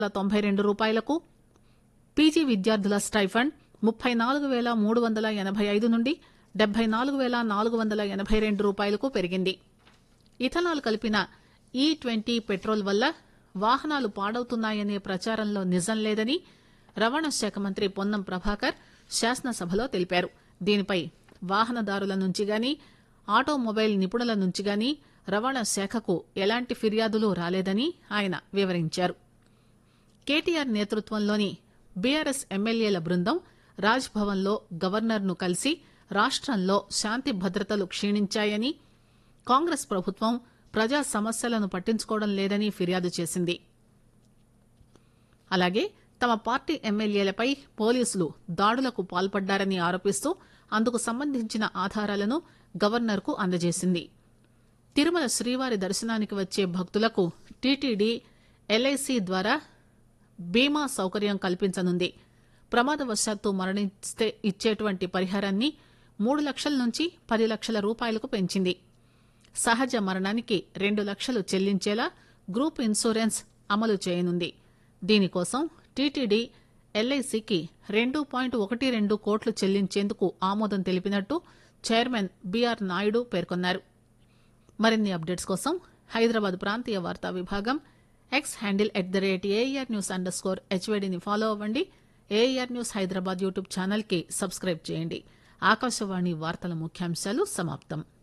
తొంభై రెండు రూపాయలకు పీజీ విద్యార్థుల స్టైఫండ్ ముప్పై నాలుగు పేల మూడు వందల ఎనబై ఐదు నుండి డెబ్బై నాలుగు పేల నాలుగు వందల ఎనబై రెండు రూపాయలకు పెరిగింది ఇథనాల్ కలిపిన ఈ ట్వంటీ పెట్రోల్ వల్ల వాహనాలు పాడవుతున్నాయనే ప్రచారంలో నిజం లేదని రవాణా శాఖ మంత్రి పొన్నం ప్రభాకర్ శాసనసభలో తెలిపారు దీనిపై వాహనదారుల నుంచి గాని ఆటోమొబైల్ నిపుణుల నుంచి గాని రవాణా శాఖకు ఎలాంటి ఫిర్యాదులు రాలేదని ఆయన వివరించారు కేటీఆర్ నేతృత్వంలోని బీఆర్ఎస్ ఎమ్మెల్యేల బృందం రాజ్ భవన్ లో గవర్నర్ ను కలిసి రాష్టంలో శాంతి భద్రతలు క్షీణించాయని కాంగ్రెస్ ప్రభుత్వం ప్రజా సమస్యలను పట్టించుకోవడం లేదని ఫిర్యాదు చేసింది అలాగే తమ పార్టీ ఎమ్మెల్యేలపై పోలీసులు దాడులకు పాల్పడ్డారని ఆరోపిస్తూ అందుకు సంబంధించిన ఆధారాలను గవర్నర్ కు అందజేసింది తిరుమల శ్రీవారి దర్శనానికి వచ్చే భక్తులకు టీటీడీ ఎల్ఐసి ద్వారా బీమా సౌకర్యం కల్పించనుంది ప్రమాదవశాత్తు మరణిస్తే ఇచ్చేటువంటి పరిహారాన్ని మూడు లక్షల నుంచి పది లక్షల రూపాయలకు పెంచింది సహజ మరణానికి రెండు లక్షలు చెల్లించేలా గ్రూప్ ఇన్సూరెన్స్ అమలు చేయనుంది దీనికోసం టీటీడీ ఎల్ఐసికి రెండు పాయింట్ ఒకటి రెండు కోట్లు చెల్లించేందుకు ఆమోదం తెలిపినట్టు చైర్మన్ బీఆర్ నాయుడు పేర్కొన్నారు మరిన్ని అప్డేట్స్ కోసం హైదరాబాద్ ప్రాంతీయ వార్తా విభాగం X handle at the rate AIR news underscore హెచ్వేడిని ఫాలో అవ్వండి AIR news Hyderabad YouTube channel కి సబ్స్క్రైబ్ చేయండి ఆకాశవాణి వార్తల ముఖ్యాంశాలు సమాప్తం